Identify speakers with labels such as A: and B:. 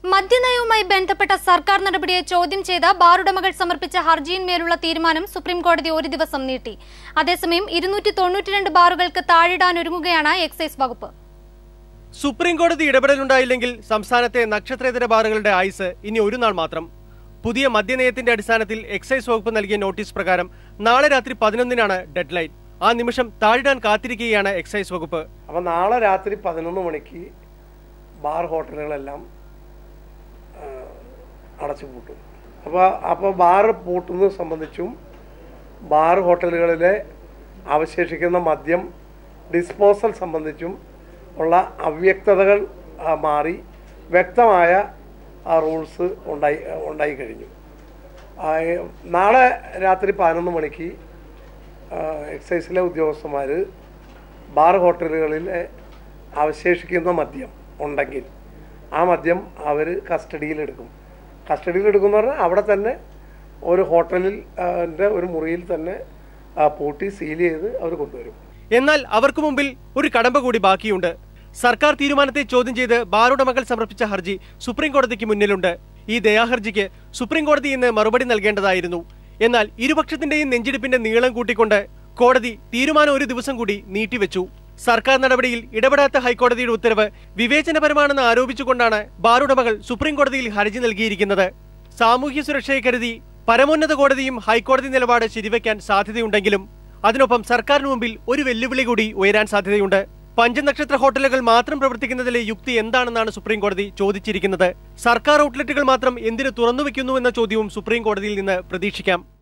A: മദ്യനയവുമായി ബന്ധപ്പെട്ട സർക്കാർ നടപടിയെ ചോദ്യം ചെയ്ത ബാറുടമകൾ സമർപ്പിച്ച ഹർജിയിന്മേലുള്ള തീരുമാനം സുപ്രീം കോടതി ഒരു ദിവസം നീട്ടി അതേസമയം ഇരുന്നൂറ്റി തൊണ്ണൂറ്റിരണ്ട് ബാറുകൾക്ക് താഴിടാനൊരുങ്ങുകയാണ് എക്സൈസ് വകുപ്പ്
B: സുപ്രീം കോടതി ഇടപെടലുണ്ടായില്ലെങ്കിൽ സംസ്ഥാനത്തെ നക്ഷത്രേതര ബാറുകളുടെ ആയുസ് ഇനി ഒരു നാൾ മാത്രം പുതിയ മദ്യനയത്തിന്റെ അടിസ്ഥാനത്തിൽ എക്സൈസ് വകുപ്പ് നൽകിയ നോട്ടീസ് പ്രകാരം നാളെ രാത്രി പതിനൊന്നിനാണ് ഡെഡ് ലൈൻ ആ നിമിഷം താഴിടാൻ കാത്തിരിക്കുകയാണ് എക്സൈസ് വകുപ്പ്
C: അപ്പോൾ നാളെ രാത്രി പതിനൊന്ന് മണിക്ക് ബാർ ഹോട്ടലുകളെല്ലാം ആ, അടച്ചു പൂട്ടും അപ്പോൾ അപ്പോൾ ബാർ പൂട്ടുന്നത് സംബന്ധിച്ചും ബാർ ഹോട്ടലുകളിലെ അവശേഷിക്കുന്ന മദ്യം ഡിസ്പോസൽ സംബന്ധിച്ചും ഉള്ള അവ്യക്തതകൾ ആ, മാറി വ്യക്തമായ ആ റൂൾസ് ഉണ്ടായി ഉണ്ടായി കഴിഞ്ഞു ആ, ഏ, നാളെ രാത്രി പതിനൊന്ന് മണിക്ക് ആ, എക്സൈസിലെ ഉദ്യോഗസ്ഥന്മാർ ബാർ ഹോട്ടലുകളിലെ അവശേഷിക്കുന്ന മദ്യം ഉണ്ടെങ്കിൽ ആ മദ്യം അവർ കസ്റ്റഡിയിലെടുക്കും കസ്റ്റഡിയിലെടുക്കും എന്ന് പറഞ്ഞാൽ അവിടെ തന്നെ ഒരു ഹോട്ടലിൽ ആ, ന്റെ ഒരു മുറിയിൽ തന്നെ ആ, പൂട്ടി സീൽ ചെയ്ത് അവർ കൊണ്ടുവരും
B: എന്നാൽ അവർക്ക് മുമ്പിൽ ഒരു കടമ്പ കൂടി ബാക്കിയുണ്ട് സർക്കാർ തീരുമാനത്തെ ചോദ്യം ചെയ്ത് ബാറുടമകൾ സമർപ്പിച്ച ഹർജി സുപ്രീം കോടതിക്ക് മുന്നിലുണ്ട് ഈ ദയാഹർജിക്ക് സുപ്രീം കോടതി ഇന്ന് മറുപടി നൽകേണ്ടതായിരുന്നു എന്നാൽ ഇരുപക്ഷത്തിന്റെയും നെഞ്ചിടിപ്പിന്റെ നീളം കൂട്ടിക്കൊണ്ട് കോടതി തീരുമാനം ഒരു ദിവസം കൂടി നീട്ടിവെച്ചു സർക്കാർ നടപടിയിൽ ഇടപെടാത്ത ഹൈക്കോടതിയുടെ ഉത്തരവ് വിവേചനപരമാണെന്ന് ആരോപിച്ചുകൊണ്ടാണ് ബാറുടമകൾ സുപ്രീം കോടതിയിൽ ഹർജി നൽകിയിരിക്കുന്നത് സാമൂഹ്യ സുരക്ഷയെ കരുതി പരമോന്നത കോടതിയും ഹൈക്കോടതി നിലപാട് ശരിവെക്കാൻ സാധ്യതയുണ്ടെങ്കിലും അതിനൊപ്പം സർക്കാരിന് മുമ്പിൽ ഒരു വെല്ലുവിളി കൂടി ഉയരാൻ സാധ്യതയുണ്ട് പഞ്ചനക്ഷത്ര ഹോട്ടലുകൾ മാത്രം പ്രവർത്തിക്കുന്നതിലെ യുക്തി എന്താണെന്നാണ് സുപ്രീം കോടതി ചോദിച്ചിരിക്കുന്നത് സർക്കാർ ഔട്ട്ലെറ്റുകൾ മാത്രം എന്തിനു തുറന്നുവെക്കുന്നു എന്ന ചോദ്യവും സുപ്രീം കോടതിയിൽ നിന്ന് പ്രതീക്ഷിക്കാം